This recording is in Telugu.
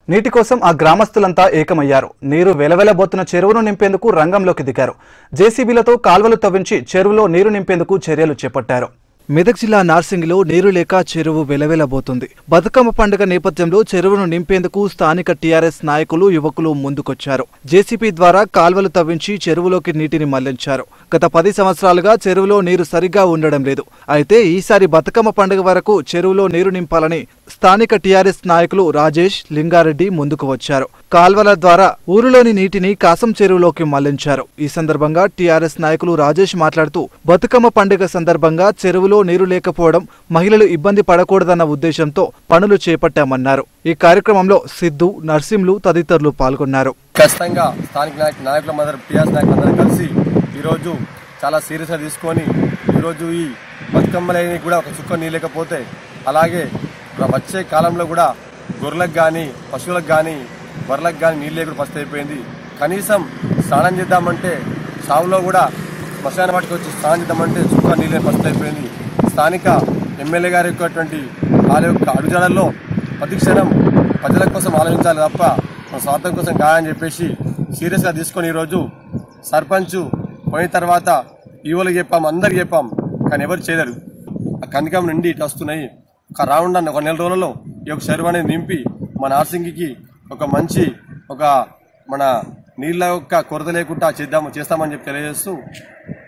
నీటి కోసం ఆ గ్రామస్తులంతా ఏకమయ్యారు నీరు వెలవెలబోతున్న చెరువును నింపేందుకు రంగంలోకి దిగారు జేసీబీలతో కాల్వలు తవ్వించి చెరువులో నీరు నింపేందుకు చర్యలు చేపట్టారు మెదక్ జిల్లా నార్సింగిలో నీరు లేక చెరువు వెలవెలబోతుంది బతుకమ్మ పండుగ నేపథ్యంలో చెరువును నింపేందుకు స్థానిక టీఆర్ఎస్ నాయకులు యువకులు ముందుకొచ్చారు జేసీబీ ద్వారా కాల్వలు తవ్వించి చెరువులోకి నీటిని మళ్లించారు గత పది సంవత్సరాలుగా చెరువులో నీరు సరిగ్గా ఉండడం లేదు అయితే ఈసారి బతుకమ్మ పండుగ వరకు చెరువులో నీరు నింపాలని స్థానిక టీఆర్ఎస్ నాయకులు రాజేష్ లింగారెడ్డి ముందుకు వచ్చారు కాల్వల ద్వారా ఊరిలోని నీటిని కాసం చెరువులోకి మళ్లించారు ఈ సందర్భంగా టీఆర్ఎస్ నాయకులు రాజేష్ మాట్లాడుతూ బతుకమ్మ పండుగ సందర్భంగా చెరువులో నీరు లేకపోవడం మహిళలు ఇబ్బంది పడకూడదన్న ఉద్దేశంతో పనులు చేపట్టామన్నారు ఈ కార్యక్రమంలో సిద్ధు నర్సింలు తదితరులు పాల్గొన్నారు ఖచ్చితంగా స్థానిక నాయక నాయకుల మందరు టీఆర్ఎస్ నాయకులు అందరూ కలిసి ఈరోజు చాలా సీరియస్గా తీసుకొని ఈరోజు ఈ బతుకమ్మలని కూడా ఒక చుక్క నీళ్ళు లేకపోతే అలాగే వచ్చే కాలంలో కూడా గొర్రెలకు కానీ పశువులకు కానీ బర్రెలకు కానీ నీళ్ళు లేకుండా పరిస్థితి అయిపోయింది కనీసం స్నానం చేద్దామంటే సాగులో కూడా శ్మశాన వాటికి వచ్చి స్నానం చేద్దామంటే చుక్క నీళ్ళు లేని పరిస్థితి అయిపోయింది స్థానిక ఎమ్మెల్యే గారి యొక్కటువంటి వాళ్ళ యొక్క అడుగుజాడల్లో ప్రతి క్షణం ప్రజల కోసం ఆలోచించాలి తప్ప మన స్వార్థం కోసం కాదని చెప్పేసి సీరియస్గా తీసుకొని ఈరోజు సర్పంచ్ పోయిన తర్వాత ఈవోలకు చెప్పాం అందరికి చెప్పాం కానీ ఎవరు చేయలేరు ఆ కందికం నుండి ఇటు వస్తున్నాయి ఒక రౌండ్ అన్న ఒక నెల రోజులలో ఈ యొక్క చెరువు అనేది నింపి మన ఆర్సింగికి ఒక మంచి ఒక మన నీళ్ళ యొక్క కొరత లేకుండా చేద్దాము చేస్తామని చెప్పి తెలియజేస్తూ